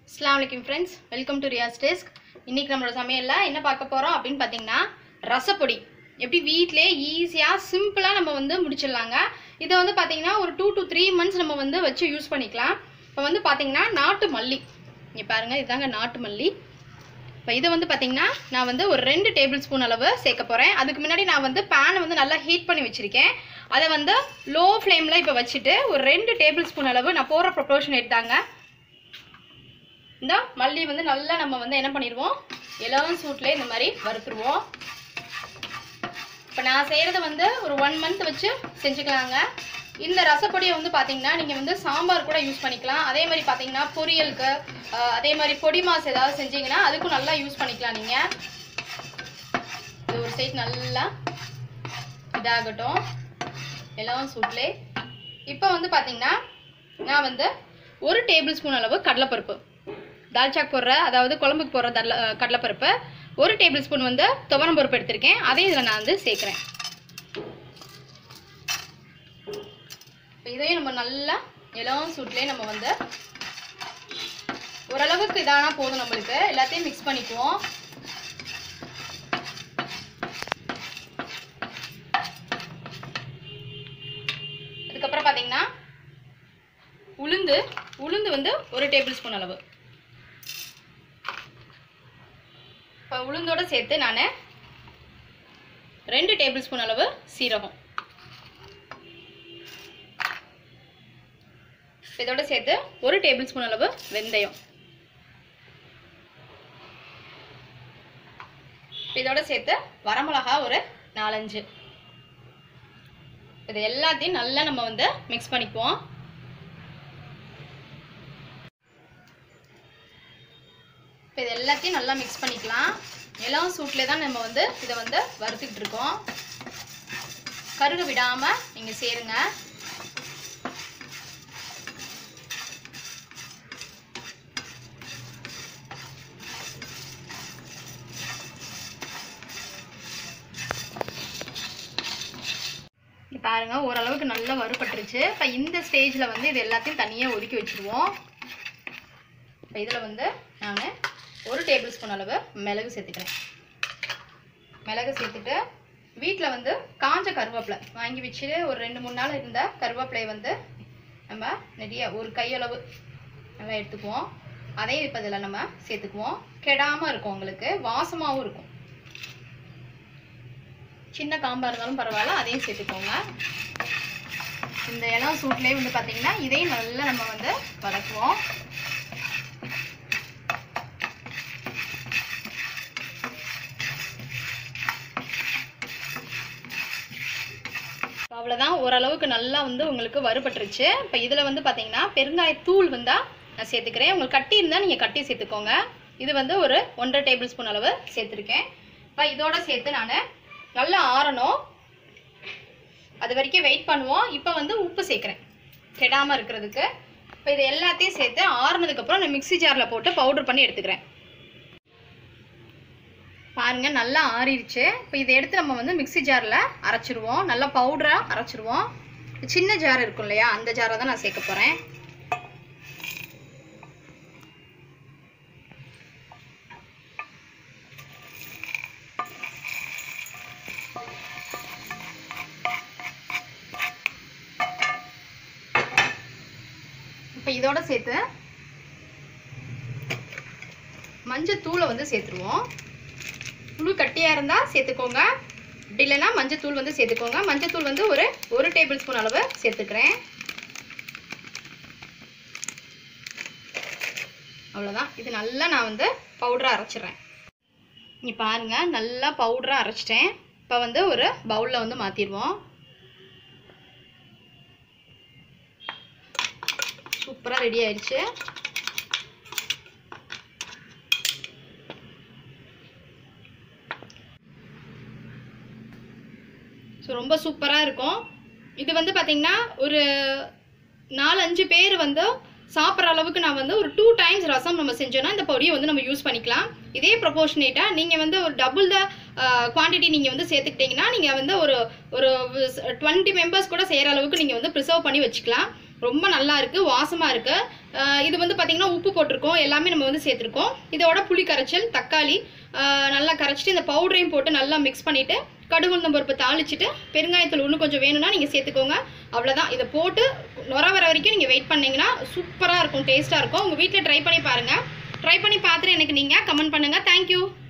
அஸ்லாம் வலைக்கம் friends welcome to Riyas desk இன்னைக்கு நம்மளோட சமையலில் என்ன பார்க்க போகிறோம் அப்படின்னு பார்த்தீங்கன்னா ரசப்பொடி எப்படி வீட்டிலே ஈஸியாக சிம்பிளாக நம்ம வந்து முடிச்சிடலாங்க இதை வந்து பார்த்தீங்கன்னா ஒரு டூ to த்ரீ மந்த்ஸ் நம்ம வந்து வச்சு யூஸ் பண்ணிக்கலாம் இப்போ வந்து பார்த்தீங்கன்னா நாட்டு மல்லி இங்கே பாருங்கள் இதாங்க நாட்டு மல்லி இப்போ இதை வந்து பார்த்தீங்கன்னா நான் வந்து ஒரு ரெண்டு டேபிள் ஸ்பூன் அளவு சேர்க்க போகிறேன் அதுக்கு முன்னாடி நான் வந்து பேனை வந்து நல்லா ஹீட் பண்ணி வச்சுருக்கேன் அதை வந்து லோ ஃப்ளேமில் இப்போ வச்சுட்டு ஒரு ரெண்டு டேபிள் ஸ்பூன் அளவு நான் போகிற ப்ரொப்போர்ஷன் எடுத்தாங்க இந்த மல்லி வந்து நல்லா நம்ம வந்து என்ன பண்ணிடுவோம் இளவன் சூட்லேயே இந்த மாதிரி வறுத்துருவோம் இப்போ நான் செய்கிறது வந்து ஒரு ஒன் மந்த் வச்சு செஞ்சுக்கலாங்க இந்த ரசப்பொடியை வந்து பார்த்தீங்கன்னா நீங்கள் வந்து சாம்பார் கூட யூஸ் பண்ணிக்கலாம் அதே மாதிரி பார்த்தீங்கன்னா பொரியலுக்கு அஹ், அதே மாதிரி பொடி மாஸ் ஏதாவது செஞ்சீங்கன்னா அதுக்கும் நல்லா யூஸ் பண்ணிக்கலாம் நீங்கள் இது ஒரு சைட் நல்லா இதாகட்டும் இளவன் சூட்லே இப்போ வந்து பார்த்தீங்கன்னா நான் வந்து ஒரு டேபிள் ஸ்பூன் அளவு கடலைப்பருப்பு தால்சாக் போடுற அதாவது குழம்புக்கு போடுற தல்ல கடலைப்பருப்பு ஒரு டேபிள் ஸ்பூன் வந்து துவரம் பருப்பு எடுத்திருக்கேன் அதையும் இதில் நான் வந்து சேர்க்குறேன் இப்போ இதையும் நம்ம நல்லா இளம் சூட்லேயே நம்ம வந்து ஓரளவுக்கு இதானா போதும் நம்மளுக்கு எல்லாத்தையும் மிக்ஸ் பண்ணிக்குவோம் அதுக்கப்புறம் பார்த்தீங்கன்னா உளுந்து உளுந்து வந்து ஒரு டேபிள் ஸ்பூன் அளவு இப்போ உளுந்தோட சேர்த்து நான் ரெண்டு டேபிள் ஸ்பூன் அளவு சீரகம் இதோட சேர்த்து ஒரு டேபிள் ஸ்பூன் அளவு வெந்தயம் இதோட சேர்த்து வரமிளகா ஒரு நாலஞ்சு இது எல்லாத்தையும் நல்லா நம்ம வந்து மிக்ஸ் பண்ணிக்குவோம் இப்போ இது எல்லாத்தையும் நல்லா மிக்ஸ் பண்ணிக்கலாம் இளம் சூட்டில் தான் நம்ம வந்து இதை வந்து வறுத்துக்கிட்டு இருக்கோம் கருக விடாமல் நீங்கள் சேருங்க இங்க பாருங்க ஓரளவுக்கு நல்லா வறுபட்டுருச்சு இப்போ இந்த ஸ்டேஜில் வந்து இது எல்லாத்தையும் தனியாக ஒதுக்கி வச்சுருவோம் இப்போ இதில் வந்து நான் ஒரு டேபிள் ஸ்பூன் அளவு மிளகு சேர்த்துக்கிறேன் மிளகு சேர்த்துட்டு வீட்டில் வந்து காஞ்ச கருவேப்பிலை வாங்கி வச்சுட்டு ஒரு ரெண்டு மூணு நாள் இருந்த கருவேப்பிலையை வந்து நம்ம நிறைய ஒரு கையளவு நல்லா எடுத்துக்குவோம் அதையும் இப்போ இதில் நம்ம சேர்த்துக்குவோம் கெடாமல் இருக்கும் உங்களுக்கு வாசமாகவும் இருக்கும் சின்ன காம்பாக இருந்தாலும் பரவாயில்ல அதையும் சேர்த்துக்கோங்க இந்த இளம் சூட்லேயே வந்து பார்த்தீங்கன்னா இதையும் நல்லா நம்ம வந்து வதக்குவோம் அவ்வளோதான் ஓரளவுக்கு நல்லா வந்து உங்களுக்கு வறுபட்டுருச்சு இப்போ இதில் வந்து பார்த்தீங்கன்னா பெருங்காயத்தூள் வந்தால் நான் சேர்த்துக்கிறேன் உங்களுக்கு கட்டி இருந்தால் நீங்கள் கட்டி சேர்த்துக்கோங்க இது வந்து ஒரு ஒன்றரை டேபிள் ஸ்பூன் அளவு சேர்த்துருக்கேன் இப்போ இதோட சேர்த்து நான் நல்லா ஆறணும் அது வரைக்கும் வெயிட் பண்ணுவோம் இப்போ வந்து உப்பு சேர்க்குறேன் கெடாமல் இருக்கிறதுக்கு இப்போ இது எல்லாத்தையும் சேர்த்து ஆறுனதுக்கப்புறம் நான் மிக்ஸி ஜாரில் போட்டு பவுடர் பண்ணி எடுத்துக்கிறேன் பாருங்க நல்லா ஆறிடுச்சு இப்போ இதை எடுத்து நம்ம வந்து மிக்ஸி ஜாரில் அரைச்சிருவோம் நல்லா பவுடராக அரைச்சிருவோம் சின்ன ஜார் இருக்கும் இல்லையா அந்த ஜாரை தான் நான் சேர்க்க போகிறேன் இப்போ இதோட சேர்த்து மஞ்சத்தூளை வந்து சேர்த்துருவோம் புழு கட்டியாக இருந்தால் சேர்த்துக்கோங்க அப்படி இல்லைன்னா மஞ்சத்தூள் வந்து சேர்த்துக்கோங்க மஞ்சத்தூள் வந்து ஒரு ஒரு டேபிள் ஸ்பூன் அளவு சேர்த்துக்கிறேன் அவ்வளோதான் இது நல்லா நான் வந்து பவுடராக அரைச்சிடுறேன் இங்கே பாருங்கள் நல்லா பவுடராக அரைச்சிட்டேன் இப்போ வந்து ஒரு பவுலில் வந்து மாற்றிடுவோம் சூப்பராக ரெடி ஆயிடுச்சு ஸோ ரொம்ப சூப்பராக இருக்கும் இது வந்து பார்த்திங்கன்னா ஒரு நாலு அஞ்சு பேர் வந்து சாப்பிட்ற அளவுக்கு நான் வந்து ஒரு டூ டைம்ஸ் ரசம் நம்ம செஞ்சோன்னா இந்த பொடியை வந்து நம்ம யூஸ் பண்ணிக்கலாம் இதே ப்ரொபோர்ஷனேட்டாக நீங்கள் வந்து ஒரு டபுள் த குவான்டிட்டி நீங்கள் வந்து சேர்த்துக்கிட்டிங்கன்னா நீங்கள் வந்து ஒரு ஒரு டுவெண்ட்டி மெம்பர்ஸ் கூட செய்கிற அளவுக்கு நீங்கள் வந்து ப்ரிசர்வ் பண்ணி வச்சுக்கலாம் ரொம்ப நல்லா இருக்கு வாசமா இருக்கு ஆஹ் இது வந்து பாத்தீங்கன்னா உப்பு போட்டிருக்கோம் எல்லாமே நம்ம வந்து சேர்த்திருக்கோம் இதோட புளி கரைச்சல் தக்காளி ஆஹ் நல்லா கரைச்சிட்டு இந்த பவுடரையும் போட்டு நல்லா மிக்ஸ் பண்ணிட்டு கடுகு உளுந்தம் பருப்பு தாளிச்சிட்டு பெருங்காயத்தூள் இன்னும் கொஞ்சம் வேணும்னா நீங்கள் சேர்த்துக்கோங்க அவ்வளோதான் இதை போட்டு நுர வர வரைக்கும் நீங்கள் வெயிட் பண்ணீங்கன்னா சூப்பராக இருக்கும் டேஸ்ட்டாக இருக்கும் உங்கள் வீட்டில் ட்ரை பண்ணி பாருங்கள் ட்ரை பண்ணி பார்த்துட்டு எனக்கு நீங்கள் கமெண்ட் பண்ணுங்கள் தேங்க்யூ